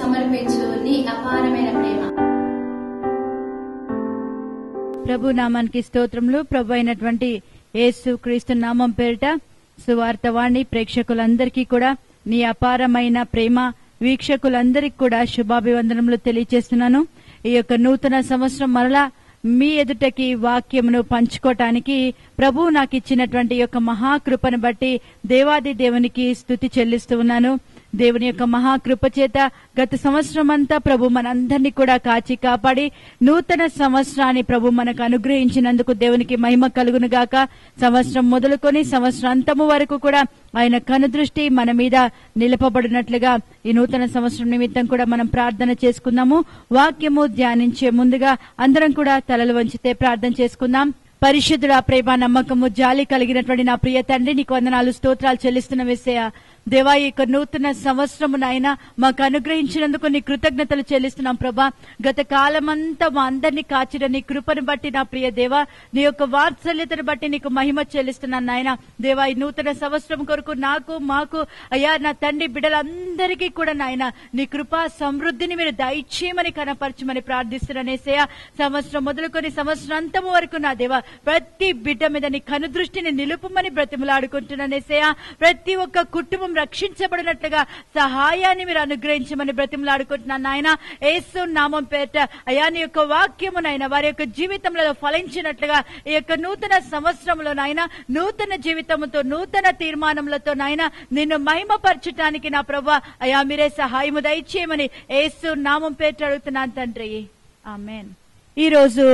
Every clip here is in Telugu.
సమర్పించు నీ అపారమైన ప్రేమ ప్రభు నామానికి స్తోత్రములు ప్రభు అయినటువంటి యేసు క్రీస్తు నామం పేరిట సువార్తవాణి ప్రేక్షకులందరికీ కూడా నీ అపారమైన ప్రేమ వీక్షకులందరికీ కూడా శుభాభివందనములు తెలియజేస్తున్నాను ఈ యొక్క నూతన సంవత్సరం మరలా మీ ఎదుటకి వాక్యమును పంచుకోవటానికి ప్రభు నాకు ఇచ్చినటువంటి ఈ యొక్క మహాకృపను బట్టి దేవాది దేవునికి స్తుతి చెల్లిస్తూ ఉన్నాను దేవుని యొక్క మహాకృప చేత గత సంవత్సరం అంతా ప్రభు మనందరినీ కూడా కాచి కాపాడి నూతన సంవత్సరాన్ని ప్రభు మనకు అనుగ్రహించినందుకు దేవునికి మహిమ కలుగును గాక సంవత్సరం మొదలుకొని సంవత్సరం అంతము వరకు కూడా ఆయన కనుదృష్టి మన మీద నిలపబడినట్లుగా ఈ నూతన సంవత్సరం నిమిత్తం కూడా మనం ప్రార్థన చేసుకుందాము వాక్యము ధ్యానించే ముందుగా అందరం కూడా తలలు వంచితే ప్రార్థన చేసుకుందాం పరిశుద్ధుడు ప్రేమ నమ్మకము జాలి కలిగినటువంటి నా ప్రియ తండ్రి నీకు వందనాలు స్తోత్రాలు చెల్లిస్తున్న విషయ దేవా ఈ యొక్క నూతన సంవత్సరము నాయన మాకు అనుగ్రహించినందుకు నీ కృతజ్ఞతలు చెల్లిస్తున్నాం ప్రభా గత కాలమంతా మా అందరినీ కాచిన నీ కృపను బట్టి నా ప్రియ దేవా నీ యొక్క వాత్సల్యతను బట్టి నీకు మహిమ చెల్లిస్తున్నాను నాయన దేవా ఈ నూతన సంవత్సరం కొరకు నాకు మాకు అయ్యా నా తండ్రి బిడ్డలందరికీ కూడా నాయన నీ కృపా సమృద్ధిని మీరు దయచేయమని కనపరచమని ప్రార్థిస్తున్నానేసయ్య సంవత్సరం మొదలుకొని సంవత్సరం అంతము వరకు నా దేవా ప్రతి బిడ్డ మీద నీ కనుదృష్టిని నిలుపుమని బ్రతిమలాడుకుంటున్నానేసయ్య ప్రతి ఒక్క కుటుంబం రక్షించబడినట్లుగా సహాయాన్ని మీరు అనుగ్రహించమని బ్రతిమలాడుకుంటున్నాను నాయన ఏసు నామం పేట అయా నీ యొక్క వాక్యము నాయన వారి యొక్క జీవితంలో ఫలించినట్లుగా ఈ యొక్క నూతన సంవత్సరంలో నాయన నూతన జీవితంతో నూతన తీర్మానములతో నాయన నిన్ను మహిమపరచటానికి నా ప్రభు అయా మీరే సహాయము దయచేయమని ఏసు నామం పేట అడుగుతున్నాను తండ్రి ఆమెన్ ఈరోజు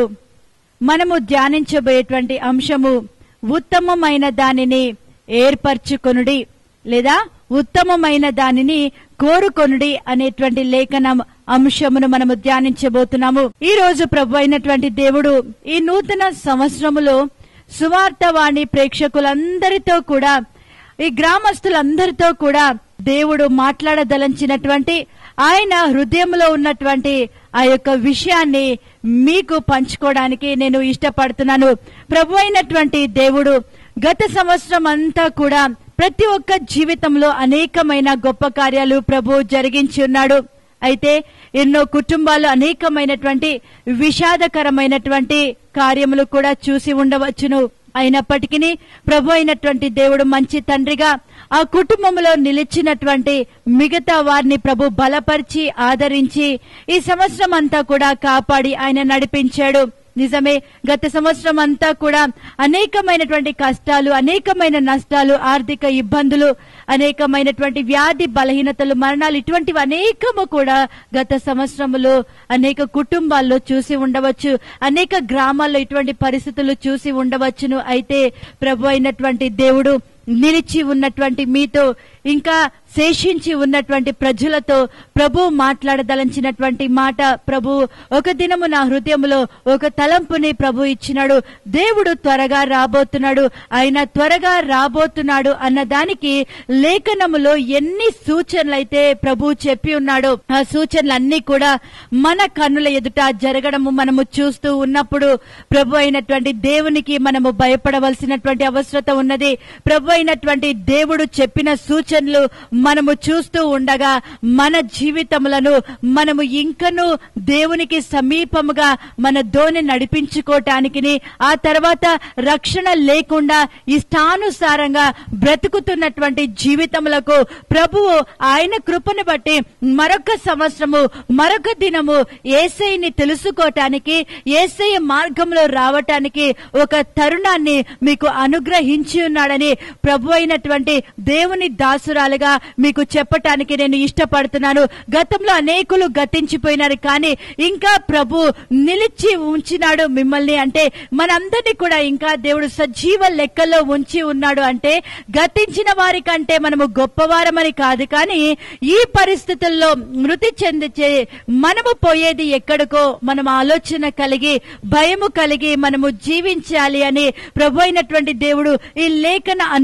మనము ధ్యానించబోయేటువంటి అంశము ఉత్తమమైన దానిని ఏర్పరచుకొనుడి లేదా ఉత్తమమైన దానిని కోరుకొనుడి అనేటువంటి లేఖనం అంశమును మనము ధ్యానించబోతున్నాము ఈ రోజు ప్రభు అయినటువంటి దేవుడు ఈ నూతన సంవత్సరములో సువార్తవాణి ప్రేక్షకులందరితో కూడా ఈ గ్రామస్తులందరితో కూడా దేవుడు మాట్లాడదలంచినటువంటి ఆయన హృదయంలో ఉన్నటువంటి ఆ యొక్క విషయాన్ని మీకు పంచుకోవడానికి నేను ఇష్టపడుతున్నాను ప్రభు అయినటువంటి దేవుడు గత సంవత్సరం అంతా కూడా ప్రతి ఒక్క జీవితంలో అనేకమైన గొప్ప కార్యాలు ప్రభు జరిగించి ఉన్నాడు అయితే ఎన్నో కుటుంబాలు అనేకమైనటువంటి విషాదకరమైనటువంటి కార్యములు కూడా చూసి ఉండవచ్చును అయినప్పటికీ ప్రభు అయినటువంటి దేవుడు మంచి తండ్రిగా ఆ కుటుంబంలో నిలిచినటువంటి మిగతా వారిని ప్రభు బలపరిచి ఆదరించి ఈ సంవత్సరం అంతా కూడా కాపాడి ఆయన నడిపించాడు నిజమే గత సంవత్సరం అంతా కూడా అనేకమైనటువంటి కష్టాలు అనేకమైన నష్టాలు ఆర్థిక ఇబ్బందులు అనేకమైనటువంటి వ్యాధి బలహీనతలు మరణాలు ఇటువంటివి అనేకము కూడా గత సంవత్సరములో అనేక కుటుంబాల్లో చూసి ఉండవచ్చు అనేక గ్రామాల్లో ఇటువంటి పరిస్థితులు చూసి ఉండవచ్చును అయితే ప్రభు అయినటువంటి దేవుడు నిలిచి ఉన్నటువంటి మీతో ఇంకా శేషించి ఉన్నటువంటి ప్రజలతో ప్రభు మాట్లాడదలంచినటువంటి మాట ప్రభు ఒక దినము నా హృదయంలో ఒక తలంపుని ప్రభు ఇచ్చినాడు దేవుడు త్వరగా రాబోతున్నాడు ఆయన త్వరగా రాబోతున్నాడు అన్న దానికి లేఖనములో ఎన్ని సూచనలైతే ప్రభు చెప్పి ఉన్నాడో ఆ సూచనలన్నీ కూడా మన కన్నుల ఎదుట జరగడము మనము చూస్తూ ఉన్నప్పుడు ప్రభు అయినటువంటి దేవునికి మనము భయపడవలసినటువంటి అవసరత ఉన్నది ప్రభు అయినటువంటి దేవుడు చెప్పిన సూచనలు మనము చూస్తూ ఉండగా మన జీవితములను మనము ఇంకను దేవునికి సమీపముగా మన దోణి నడిపించుకోవటానికి ఆ తర్వాత రక్షణ లేకుండా ఇష్టానుసారంగా బ్రతుకుతున్నటువంటి జీవితములకు ప్రభువు ఆయన కృపను బట్టి మరొక సంవత్సరము మరొక దినము ఏసైని తెలుసుకోవటానికి ఏసై మార్గంలో రావటానికి ఒక తరుణాన్ని మీకు అనుగ్రహించి ఉన్నాడని ప్రభు అయినటువంటి దేవుని దాసురాలుగా మీకు చెప్పటానికి నేను ఇష్టపడుతున్నాను గతంలో అనేకులు గతించిపోయినారు కానీ ఇంకా ప్రభు నిలిచి ఉంచినాడు మిమ్మల్ని అంటే మనందరినీ కూడా ఇంకా దేవుడు సజీవ లెక్కల్లో ఉంచి ఉన్నాడు అంటే గతించిన వారి కంటే మనము గొప్పవారమని కాదు కానీ ఈ పరిస్థితుల్లో మృతి చెందిచే మనము పోయేది ఎక్కడికో మనం ఆలోచన కలిగి భయము కలిగి మనము జీవించాలి అని ప్రభు అయినటువంటి దేవుడు ఈ లేఖన అను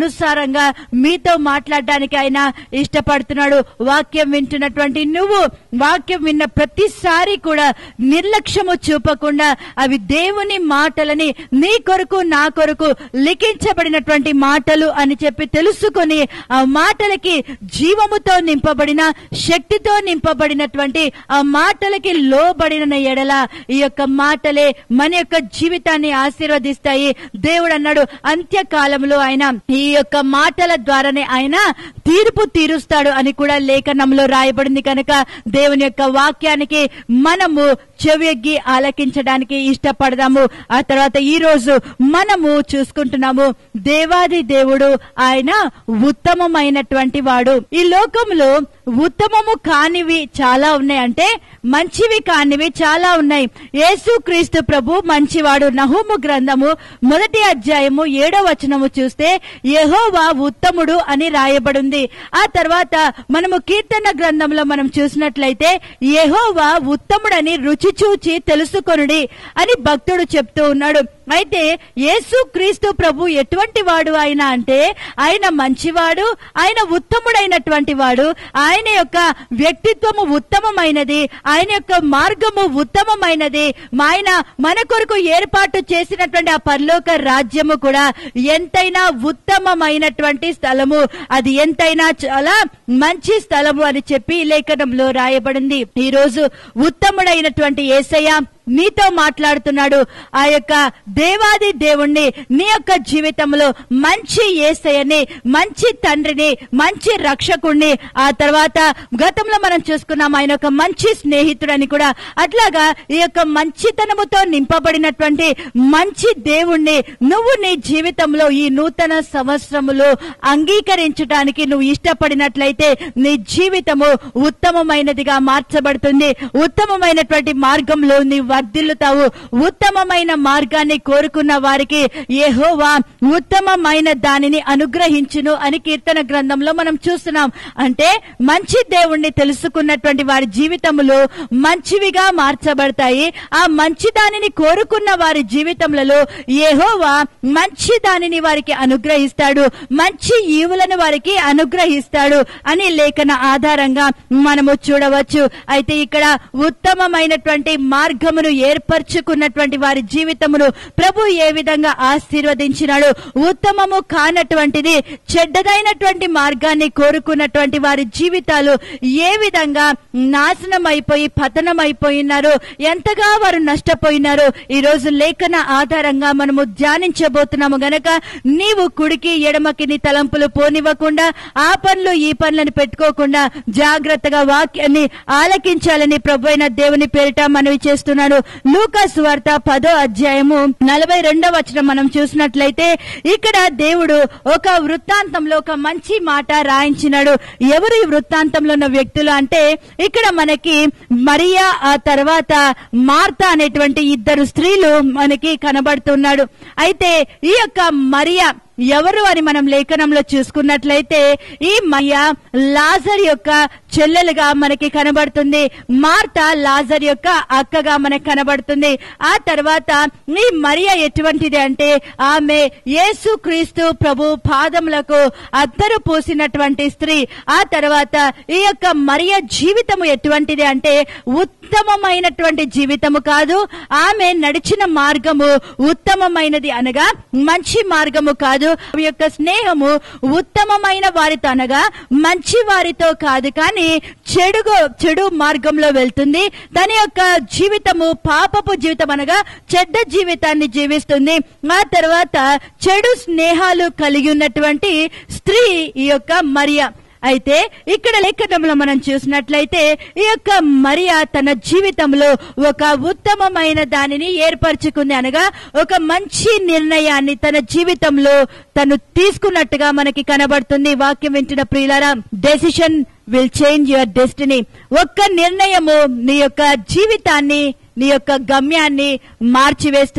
వాక్యానుసారంగా మీతో మాట్లాడడానికి ఆయన ఇష్టపడుతున్నాడు వాక్యం వింటున్నటువంటి నువ్వు వాక్యం విన్న ప్రతిసారి కూడా నిర్లక్ష్యము చూపకుండా అవి దేవుని మాటలని నీ కొరకు నా కొరకు లిఖించబడినటువంటి మాటలు అని చెప్పి తెలుసుకొని ఆ మాటలకి జీవముతో నింపబడిన శక్తితో నింపబడినటువంటి ఆ మాటలకి లోబడిన ఎడల ఈ యొక్క మాటలే మన యొక్క జీవితాన్ని ఆశీర్వదిస్తాయి దేవుడు అన్నాడు అంత్యకాలంలో ఆయన ఈ యొక్క మాటల ద్వారానే ఆయన తీర్పు తీరుస్తాడు అని కూడా లేఖనంలో రాయబడింది కనుక దేవుని యొక్క వాక్యానికి మనము చెవియగ్గి ఆలకించడానికి ఇష్టపడదాము ఆ తర్వాత ఈ రోజు మనము చూసుకుంటున్నాము దేవాది దేవుడు ఆయన ఉత్తమమైనటువంటి వాడు ఈ లోకంలో ఉత్తమము కానివి చాలా ఉన్నాయి అంటే మంచివి కానివి చాలా ఉన్నాయి యేసు క్రీస్తు ప్రభు మంచివాడు నహుము గ్రంథము మొదటి అధ్యాయము ఏడో వచనము చూస్తే యెహోవా ఉత్తముడు అని రాయబడింది ఆ తర్వాత మనము కీర్తన గ్రంథంలో మనం చూసినట్లయితే యెహోవా ఉత్తముడని రుచి చూచి తెలుసుకొనుడి అని భక్తుడు చెప్తూ ఉన్నాడు అయితే యేసు క్రీస్తు ప్రభు ఎటువంటి వాడు ఆయన అంటే ఆయన మంచివాడు ఆయన ఉత్తముడైనటువంటి వాడు ఆయన యొక్క వ్యక్తిత్వము ఉత్తమమైనది ఆయన యొక్క మార్గము ఉత్తమమైనది మా ఆయన మన కొరకు ఏర్పాటు చేసినటువంటి ఆ పరలోక రాజ్యము కూడా ఎంతైనా ఉత్తమమైనటువంటి స్థలము అది ఎంతైనా చాలా మంచి స్థలము అని చెప్పి లేఖనంలో రాయబడింది ఈ రోజు ఉత్తముడైనటువంటి ఏసయ్య నీతో మాట్లాడుతున్నాడు ఆ యొక్క దేవాది దేవుణ్ణి నీ యొక్క జీవితంలో మంచి ఏసయ్యని మంచి తండ్రిని మంచి రక్షకుణ్ణి ఆ తర్వాత గతంలో మనం చూసుకున్నాం ఆయన ఒక మంచి స్నేహితుడని కూడా అట్లాగా ఈ యొక్క మంచితనముతో నింపబడినటువంటి మంచి దేవుణ్ణి నువ్వు నీ జీవితంలో ఈ నూతన సంవత్సరములో అంగీకరించడానికి నువ్వు ఇష్టపడినట్లయితే నీ జీవితము ఉత్తమమైనదిగా మార్చబడుతుంది ఉత్తమమైనటువంటి మార్గంలో నీ వర్ధిల్లుతావు ఉత్తమమైన మార్గాన్ని కోరుకున్న వారికి యెహోవా ఉత్తమమైన దానిని అనుగ్రహించును అని కీర్తన గ్రంథంలో మనం చూస్తున్నాం అంటే మంచి దేవుణ్ణి తెలుసుకున్నటువంటి వారి జీవితములో మంచివిగా మార్చబడతాయి ఆ మంచి దానిని కోరుకున్న వారి జీవితములలో యెహోవా మంచి దానిని వారికి అనుగ్రహిస్తాడు మంచి ఈవులను వారికి అనుగ్రహిస్తాడు అని లేఖన ఆధారంగా మనము చూడవచ్చు అయితే ఇక్కడ ఉత్తమమైనటువంటి మార్గమును ఏర్పరచుకున్నటువంటి వారి జీవితమును ప్రభు ఏ విధంగా ఆశీర్వదించినాడు ఉత్తమము కానటువంటిది చెడ్డదైనటువంటి మార్గాన్ని కోరుకున్నటువంటి వారి జీవితాలు ఏ విధంగా నాశనం అయిపోయి పతనం అయిపోయినారు ఎంతగా వారు నష్టపోయినారు ఈ రోజు లేఖన ఆధారంగా మనము ధ్యానించబోతున్నాము గనక నీవు కుడికి ఎడమకి నీ తలంపులు పోనివ్వకుండా ఆ పనులు ఈ పనులను పెట్టుకోకుండా జాగ్రత్తగా వాక్యాన్ని ఆలకించాలని ప్రభు అయిన దేవుని పేరిట మనవి చేస్తున్నాను లూకాసు వార్త పదో అధ్యాయము నలభై రెండవ వచనం మనం చూసినట్లయితే ఇక్కడ దేవుడు ఒక వృత్తాంతంలో ఒక మంచి మాట రాయించినాడు ఎవరు ఈ వృత్తాంతంలో ఉన్న వ్యక్తులు అంటే ఇక్కడ మనకి మరియా ఆ తర్వాత మార్త అనేటువంటి ఇద్దరు స్త్రీలు మనకి కనబడుతున్నాడు అయితే ఈ యొక్క మరియా ఎవరు అని మనం లేఖనంలో చూసుకున్నట్లయితే ఈ మయ్య లాజర్ యొక్క చెల్లెలుగా మనకి కనబడుతుంది మార్త లాజర్ యొక్క అక్కగా మనకి కనబడుతుంది ఆ తర్వాత ఈ మరియ ఎటువంటిది అంటే ఆమె యేసు క్రీస్తు ప్రభు పాదములకు అద్దరు పూసినటువంటి స్త్రీ ఆ తర్వాత ఈ యొక్క మరియ జీవితము ఎటువంటిది అంటే ఉత్తమమైనటువంటి జీవితము కాదు ఆమె నడిచిన మార్గము ఉత్తమమైనది అనగా మంచి మార్గము కాదు ఆమె యొక్క స్నేహము ఉత్తమమైన వారితో అనగా మంచి వారితో కాదు కానీ చెడుగు చెడు మార్గంలో వెళ్తుంది తన యొక్క జీవితము పాపపు జీవితం అనగా చెడ్డ జీవితాన్ని జీవిస్తుంది ఆ తర్వాత చెడు స్నేహాలు కలిగి ఉన్నటువంటి స్త్రీ ఈ యొక్క మరియా అయితే ఇక్కడ లేఖనంలో మనం చూసినట్లయితే ఈ యొక్క మరియా తన జీవితంలో ఒక ఉత్తమమైన దానిని ఏర్పరచుకుంది అనగా ఒక మంచి నిర్ణయాన్ని తన జీవితంలో తను తీసుకున్నట్టుగా మనకి కనబడుతుంది వాక్యం వింటున్న ప్రియులారా decision will change your destiny ఒక్క నిర్ణయము నీ యొక్క జీవితాన్ని నీ యొక్క గమ్యాన్ని మార్చివేస్తుంది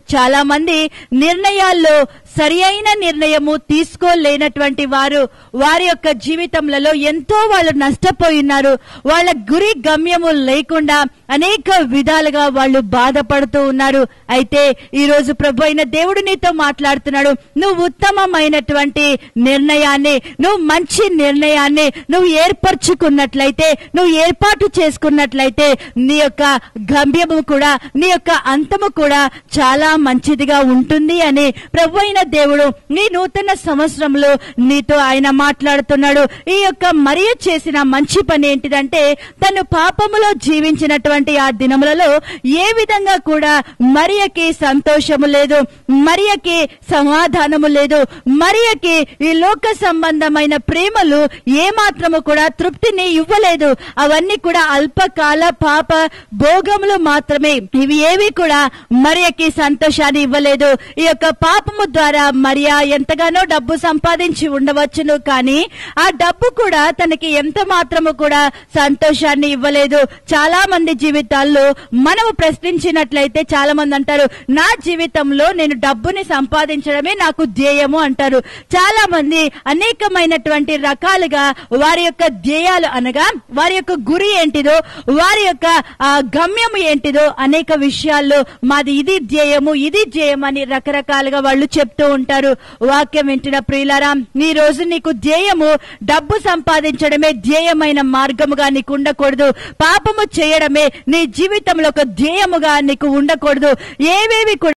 చాలా మంది నిర్ణయాల్లో సరి అయిన నిర్ణయము తీసుకోలేనటువంటి వారు వారి యొక్క జీవితంలో ఎంతో వాళ్ళు నష్టపోయినారు వాళ్ళ గురి గమ్యము లేకుండా అనేక విధాలుగా వాళ్ళు బాధపడుతూ ఉన్నారు అయితే ఈ రోజు ప్రభు అయిన దేవుడు నీతో మాట్లాడుతున్నాడు నువ్వు ఉత్తమమైనటువంటి నిర్ణయాన్ని నువ్వు మంచి నిర్ణయాన్ని నువ్వు ఏర్పరచుకున్నట్లయితే నువ్వు ఏర్పాటు చేసుకున్నట్లయితే నీ యొక్క గమ్యము కూడా నీ యొక్క అంతము కూడా చాలా మంచిదిగా ఉంటుంది అని ప్రభు అయిన దేవుడు నీ నూతన సంవత్సరంలో నీతో ఆయన మాట్లాడుతున్నాడు ఈ యొక్క మరియ చేసిన మంచి పని ఏంటిదంటే తను పాపములో జీవించినటువంటి ఆ దినములలో ఏ విధంగా కూడా మరియకి సంతోషము లేదు మరియకి సమాధానము లేదు మరియకి ఈ లోక సంబంధమైన ప్రేమలు ఏ మాత్రము కూడా తృప్తిని ఇవ్వలేదు అవన్నీ కూడా అల్పకాల పాప భోగములు మాత్రమే ఇవి ఏవి కూడా మరియకి సంతోషాన్ని ఇవ్వలేదు ఈ యొక్క పాపము ద్వారా మరియా ఎంతగానో డబ్బు సంపాదించి ఉండవచ్చును కానీ ఆ డబ్బు కూడా తనకి ఎంత మాత్రము కూడా సంతోషాన్ని ఇవ్వలేదు చాలా మంది జీవితాల్లో మనము ప్రశ్నించినట్లయితే చాలా మంది అంటారు నా జీవితంలో నేను డబ్బుని సంపాదించడమే నాకు ధ్యేయము అంటారు చాలా మంది అనేకమైనటువంటి రకాలుగా వారి యొక్క ధ్యేయాలు అనగా వారి యొక్క గురి ఏంటిదో వారి యొక్క ఆ, గమ్యం ఏంటిదో అనేక విషయాల్లో మాది ఇది ధ్యేయము ఇది ధ్యేయం అని రకరకాలుగా వాళ్ళు చెప్తూ ఉంటారు వాక్యం వింటున్న ప్రియులారా ఈ రోజు నీకు ధ్యేయము డబ్బు సంపాదించడమే ధ్యేయమైన మార్గముగా నీకు ఉండకూడదు పాపము చేయడమే నీ జీవితంలో ఒక ధ్యేయముగా నీకు ఉండకూడదు ఏవేవి కూడా